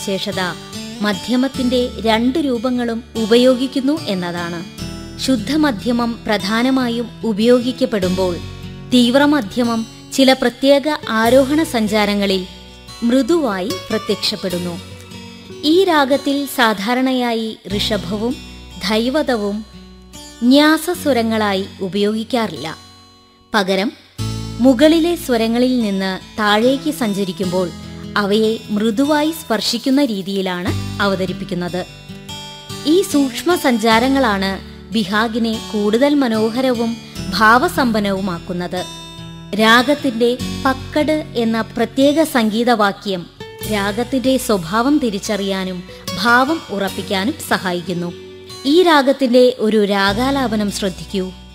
സവിശേഷത മധ്യമത്തിന്റെ രണ്ട് രൂപങ്ങളും ഉപയോഗിക്കുന്നു എന്നതാണ് ശുദ്ധമധ്യമം പ്രധാനമായും ഉപയോഗിക്കപ്പെടുമ്പോൾ തീവ്രമധ്യമം ചില പ്രത്യേക ആരോഹണ സഞ്ചാരങ്ങളിൽ മൃദുവായി പ്രത്യക്ഷപ്പെടുന്നു ഈ രാഗത്തിൽ സാധാരണയായി ഋഷഭവും ധൈവതവും ന്യാസസ്വരങ്ങളായി ഉപയോഗിക്കാറില്ല പകരം മുകളിലെ സ്വരങ്ങളിൽ നിന്ന് താഴേക്ക് സഞ്ചരിക്കുമ്പോൾ അവയെ മൃദുവായി സ്പർശിക്കുന്ന രീതിയിലാണ് അവതരിപ്പിക്കുന്നത് ഈ സൂക്ഷ്മ സഞ്ചാരങ്ങളാണ് ബിഹാഗിനെ കൂടുതൽ മനോഹരവും ഭാവസമ്പന്നവുമാക്കുന്നത് രാഗത്തിന്റെ പക്കട് എന്ന പ്രത്യേക സംഗീതവാക്യം രാഗത്തിന്റെ സ്വഭാവം തിരിച്ചറിയാനും ഭാവം ഉറപ്പിക്കാനും സഹായിക്കുന്നു ഈ രാഗത്തിന്റെ ഒരു രാഗാലാപനം ശ്രദ്ധിക്കൂ